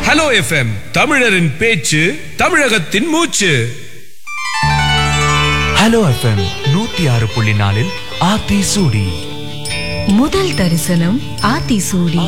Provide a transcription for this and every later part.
hello FM தமிழரின் பேச்சு தமிழகத்தின் மூச்சு ஹலோ எஃப்எம் நூத்தி ஆறு புள்ளி நாலில் ஆத்தி சூடி முதல் தரிசனம் ஆத்திசூடி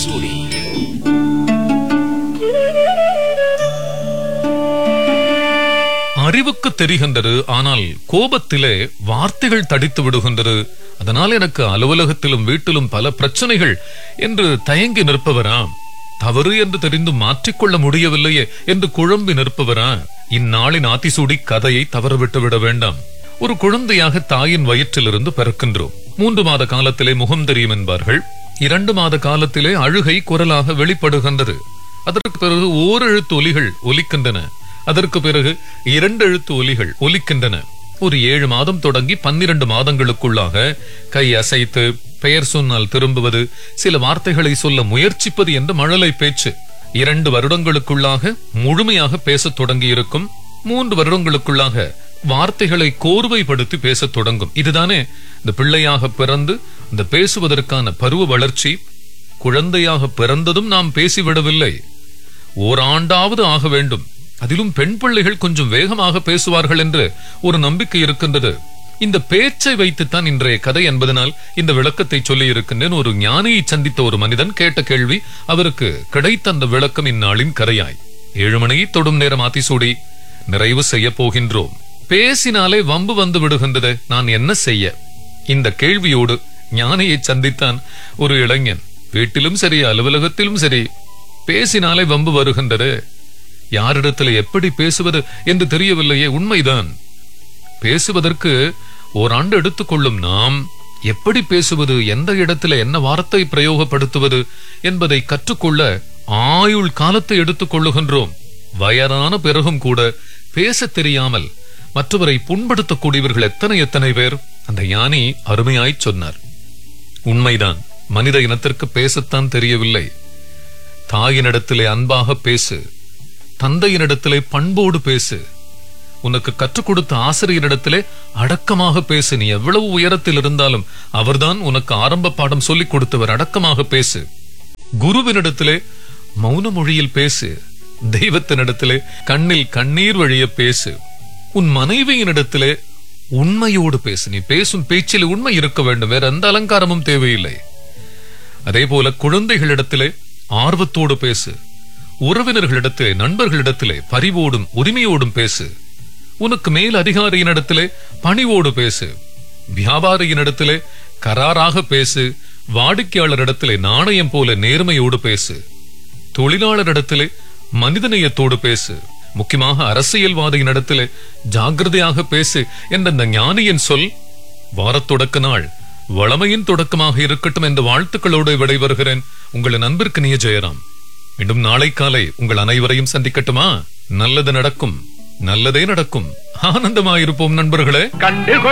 அறிவுக்கு தெரிகின்றது ஆனால் கோபத்திலே வார்த்தைகள் தடித்து விடுகின்றது அதனால் எனக்கு அலுவலகத்திலும் வீட்டிலும் பல பிரச்சனைகள் என்று தயங்கி நிற்பவரா தவறு என்று தெரிந்து மாற்றிக்கொள்ள முடியவில்லையே என்று குழம்பி நிற்பவரா இந்நாளின் ஆத்திசூடி கதையை தவறவிட்டு விட வேண்டாம் ஒரு குழந்தையாக தாயின் வயிற்றிலிருந்து பிறக்கின்றோம் மூன்று மாத காலத்திலே முகம் தெரியும் என்பார்கள் இரண்டு மாத காலத்திலே அழுகை குரலாக வெளிப்படுகின்றது அதற்கு பிறகு ஓரெழுத்து ஒலிகள் ஒலிக்கின்றன அதற்கு பிறகு இரண்டு எழுத்து ஒலிகள் ஒலிக்கின்றன ஒரு ஏழு மாதம் தொடங்கி பன்னிரண்டு மாதங்களுக்குள்ளாக கை அசைத்து பெயர் சொன்னால் திரும்புவது சில வார்த்தைகளை சொல்ல முயற்சிப்பது என்று மழலை பேச்சு இரண்டு வருடங்களுக்குள்ளாக முழுமையாக பேசத் தொடங்கி இருக்கும் மூன்று வருடங்களுக்குள்ளாக வார்த்தைகளை கோர்வைப்படுத்தி பேசத் தொடங்கும் இதுதானே இந்த பிள்ளையாக பிறந்து இந்த பேசுவதற்கான பருவ வளர்ச்சி குழந்தையாக பிறந்ததும் நாம் பேசிவிடவில்லை ஓராண்டாவது ஆக வேண்டும் அதிலும் பெண் பிள்ளைகள் கொஞ்சம் வேகமாக பேசுவார்கள் என்று ஒரு நம்பிக்கை இருக்கின்றது இந்த பேச்சை வைத்துத்தான் இன்றைய கதை என்பதனால் இந்த விளக்கத்தை சொல்லி இருக்கின்றேன் ஒரு ஞானியை சந்தித்த ஒரு மனிதன் கேட்ட கேள்வி அவருக்கு கிடைத்த அந்த விளக்கம் இந்நாளின் கரையாய் ஏழு மணியை தொடும் நேரம் ஆத்திசூடி நிறைவு செய்ய போகின்றோம் பேசினாலே வம்பு வந்து விடுகின்றது நான் என்ன செய்ய இந்த கேள்வியோடு ஞானியை சந்தித்தான் ஒரு இளைஞன் வீட்டிலும் சரி அலுவலகத்திலும் சரி பேசினாலே வம்பு வருகின்றது யாரிடத்தில் எப்படி பேசுவது என்று தெரியவில்லையே உண்மைதான் பேசுவதற்கு ஓராண்டு எடுத்துக்கொள்ளும் நாம் எப்படி பேசுவது எந்த இடத்துல என்ன வார்த்தை பிரயோகப்படுத்துவது என்பதை கற்றுக்கொள்ள ஆயுள் காலத்தை எடுத்துக் கொள்ளுகின்றோம் வயதான பிறகும் கூட பேசத் தெரியாமல் மற்றவரை புண்படுத்தக்கூடியவர்கள் எத்தனை எத்தனை பேர் அந்த ஞானி அருமையாய் சொன்னார் உண்மைதான் மனித இனத்திற்கு பேசத்தான் தெரியவில்லை தாயினிடத்திலே அன்பாக பேசு தந்தையினிடத்திலே பண்போடு பேசு உனக்கு கற்றுக் கொடுத்த ஆசிரியரிடத்திலே அடக்கமாக பேசு நீ எவ்வளவு உயரத்தில் இருந்தாலும் அவர்தான் உனக்கு ஆரம்ப பாடம் சொல்லிக் கொடுத்தவர் அடக்கமாக பேசு குருவினிடத்திலே மௌன மொழியில் பேசு தெய்வத்தினிடத்திலே கண்ணில் கண்ணீர் வழிய பேசு உன் மனைவியினிடத்திலே உண்மையோடு பேசு நீ பேசும் பேச்சில் உண்மை இருக்க வேண்டும் வேற எந்த அலங்காரமும் தேவையில்லை அதே போல குழந்தைகளிடத்திலே ஆர்வத்தோடு பேசு உறவினர்களிடத்திலே நண்பர்களிடத்திலே பரிவோடும் உரிமையோடும் பேசு உனக்கு மேல் அதிகாரியினிடத்திலே பணிவோடு பேசு வியாபாரியினிடத்திலே கராராக பேசு வாடிக்கையாளரிடத்திலே நாணயம் போல நேர்மையோடு பேசு தொழிலாளரிடத்திலே மனிதநேயத்தோடு பேசு முக்கியமாக அரசியல்வாதியினிடத்திலே ஜாக்கிரதையாக பேசு என்ற இந்த ஞானியின் சொல் வாரத் தொடக்க நாள் வளமையின் தொடக்கமாக இருக்கட்டும் என்ற வாழ்த்துக்களோடு விடைபெறுகிறேன் உங்கள் நண்பிற்கு நீ ஜெயராம் மீண்டும் நாளை காலை உங்கள் அனைவரையும் சந்திக்கட்டுமா நல்லது நடக்கும் நல்லதே நடக்கும் ஆனந்தமாயிருப்போம் நண்பர்களே கண்டுகொள்